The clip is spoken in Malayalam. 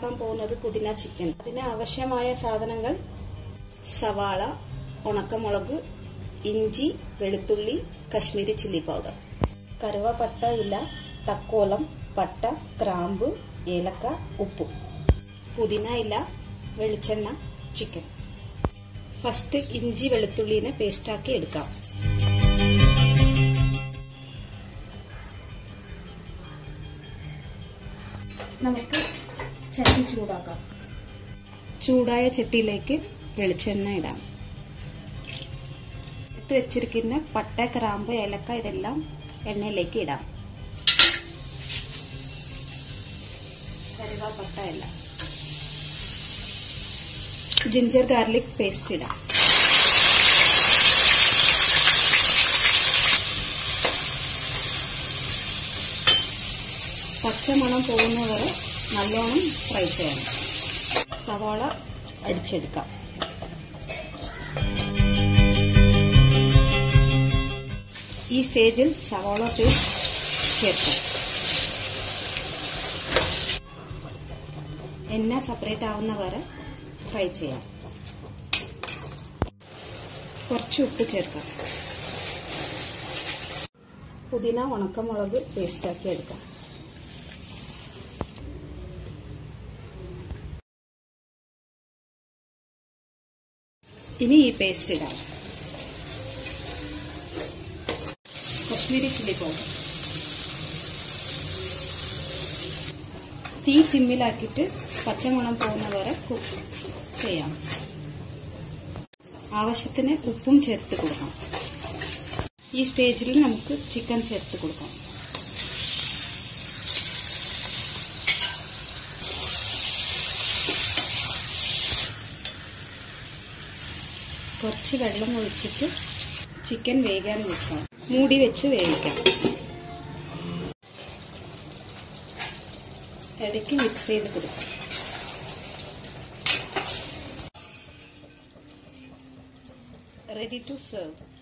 ഉണ്ടാക്കാൻ പോകുന്നത് പുതിന ചിക്കൻ അതിന് ആവശ്യമായ സാധനങ്ങൾ സവാള ഉണക്കമുളക് ഇഞ്ചി വെളുത്തുള്ളി കശ്മീരി ചില്ലി പൗഡർ കറുവപ്പട്ട ഇല തക്കോലം പട്ട ക്രാമ്പ് ഏലക്ക ഉപ്പ് പുതിന ഇല വെളിച്ചെണ്ണ ചിക്കൻ ഫസ്റ്റ് ഇഞ്ചി വെളുത്തുള്ളിനെ പേസ്റ്റാക്കി എടുക്കാം നമുക്ക് ചട്ടി ചൂടാക്കാം ചൂടായ ചട്ടിയിലേക്ക് വെളിച്ചെണ്ണ ഇടാം എടുത്ത് വെച്ചിരിക്കുന്ന പട്ട ക്രാമ്പ് ഏലക്ക ഇതെല്ലാം എണ്ണയിലേക്ക് ഇടാം കരുവാപ്പട്ട എല്ലാം ജിഞ്ചർ ഗാർലിക് പേസ്റ്റ് ഇടാം പച്ചമണം പോകുന്നവരെ നല്ലോണം ഫ്രൈ ചെയ്യണം സവാള അടിച്ചെടുക്കാം ഈ സ്റ്റേജിൽ സവാള പേസ്റ്റ് ചേർക്കാം എണ്ണ സെപ്പറേറ്റ് ആവുന്ന വരെ ഫ്രൈ ചെയ്യാം കുറച്ച് ഉപ്പ് ചേർക്കാം പുതിന ഉണക്കമുളക് പേസ്റ്റാക്കി എടുക്കാം ഇനി ഈ പേസ്റ്റ് ഇടാം കശ്മീരി ചില്ലി പൗഡർ തീ സിമ്മിലാക്കിയിട്ട് പച്ചമണം പോകുന്ന വരെ കുക്ക് ചെയ്യാം ആവശ്യത്തിന് ഉപ്പും ചേർത്ത് കൊടുക്കാം ഈ സ്റ്റേജിൽ നമുക്ക് ചിക്കൻ ചേർത്ത് കൊടുക്കാം കുറച്ച് വെള്ളം ഒഴിച്ചിട്ട് ചിക്കൻ വേകാൻ വെക്കാം മൂടി വെച്ച് വേവിക്കാം ഇടയ്ക്ക് മിക്സ് ചെയ്ത് കൊടുക്കാം റെഡി ടു സെർവ്